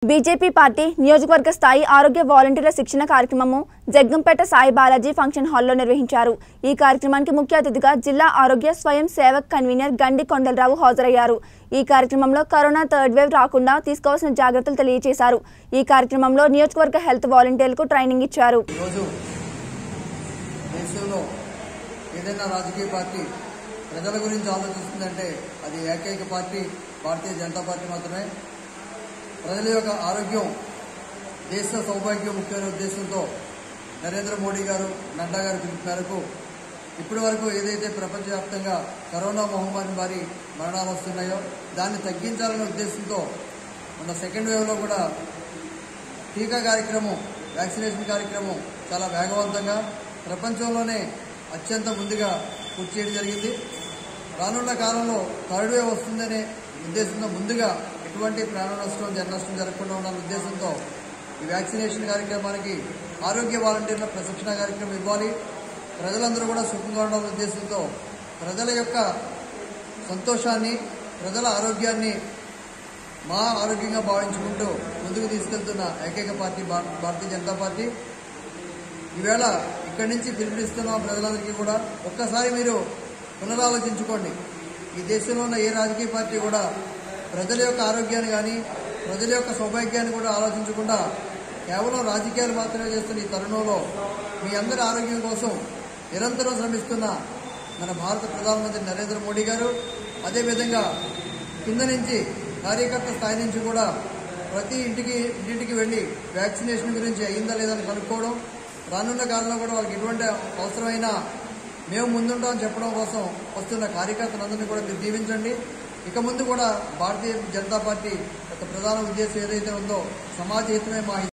BJP party నియోజకవర్గ స్థాయి ఆరోగ్య వాలంటీర్ల శిక్షణ కార్యక్రమము జగ్గంపేట సాయి బాలాజీ ఫంక్షన్ హాల్లో నిర్వహించారు ఈ కార్యక్రమానికి ముఖ్య అతిథిగా జిల్లా ఆరోగ్య స్వయం సేవక్ కన్వీనర్ గండి కొండలరావు హాజరయ్యారు ఈ కార్యక్రమంలో కరోనా థర్డ్ వేవ్ రాకుండా తీసుకోవాల్సిన జాగ్రత్తలు తెలియజేశారు ఈ కార్యక్రమంలో నియోజకవర్గ హెల్త్ వాలంటీర్లకు ట్రైనింగ్ ఇచ్చారు ఈరోజు దేశంలో ఏదైనా రాజకీయ పార్టీ ప్రజల గురించి ఆలోచిస్తుందంటే అది ఏకైక పార్టీ భారతీయ జనతా పార్టీ మాత్రమే ప్రజల యొక్క ఆరోగ్యం దేశ సౌభాగ్యం ముఖ్యమైన ఉద్దేశంతో నరేంద్ర మోడీ గారు నడ్డా గారి పిలుపు మేరకు ఇప్పటి వరకు ఏదైతే ప్రపంచవ్యాప్తంగా కరోనా మహమ్మారి వారి మరణాలు వస్తున్నాయో దాన్ని తగ్గించాలనే ఉద్దేశంతో మన సెకండ్ వేవ్లో కూడా టీకా కార్యక్రమం వ్యాక్సినేషన్ కార్యక్రమం చాలా వేగవంతంగా ప్రపంచంలోనే అత్యంత ముందుగా పూర్తి చేయడం జరిగింది రానున్న కాలంలో థర్డ్ వేవ్ వస్తుందనే ఉద్దేశంతో ముందుగా ఎటువంటి ప్రాణ నష్టం జన నష్టం జరగకుండా ఉండాలనే ఉద్దేశంతో ఈ వ్యాక్సినేషన్ కార్యక్రమానికి ఆరోగ్య వాలంటీర్ల ప్రశిక్షణ కార్యక్రమం ఇవ్వాలి ప్రజలందరూ కూడా సుఖంగా ఉండాలనే ఉద్దేశంతో ప్రజల యొక్క సంతోషాన్ని ప్రజల ఆరోగ్యాన్ని మా ఆరోగ్యంగా భావించుకుంటూ ముందుకు తీసుకెళ్తున్న ఏకైక పార్టీ భా- భారతీయ జనతా పార్టీ ఈవేళ ఇక్కడి నుంచి పిలుపునిస్తున్న ప్రజలందరికీ కూడా ఒక్కసారి మీరు పునరాలోచించుకోండి ఈ దేశంలో ఉన్న ఏ రాజకీయ పార్టీ కూడా ప్రజల యొక్క ఆరోగ్యాన్ని కానీ ప్రజల యొక్క సౌభాగ్యాన్ని కూడా ఆలోచించకుండా కేవలం రాజకీయాలు మాత్రమే చేస్తున్న ఈ తరుణంలో మీ అందరి ఆరోగ్యం కోసం నిరంతరం శ్రమిస్తున్న మన భారత ప్రధానమంత్రి నరేంద్ర మోడీ గారు అదేవిధంగా కింద నుంచి కార్యకర్త స్థాయి నుంచి కూడా ప్రతి ఇంటికి ఇంటింటికి వెళ్ళి వ్యాక్సినేషన్ గురించి అయిందా లేదా అని కనుక్కోవడం రానున్న కాలంలో కూడా వాళ్ళకి ఎటువంటి అవసరమైన మేము ముందుంటామని చెప్పడం కోసం వస్తున్న కార్యకర్తలందరినీ కూడా మీరు దీవించండి ఇక ముందు కూడా భారతీయ జనతా పార్టీ యొక్క ప్రధాన ఉద్దేశం ఏదైతే ఉందో సమాజ హితమే మా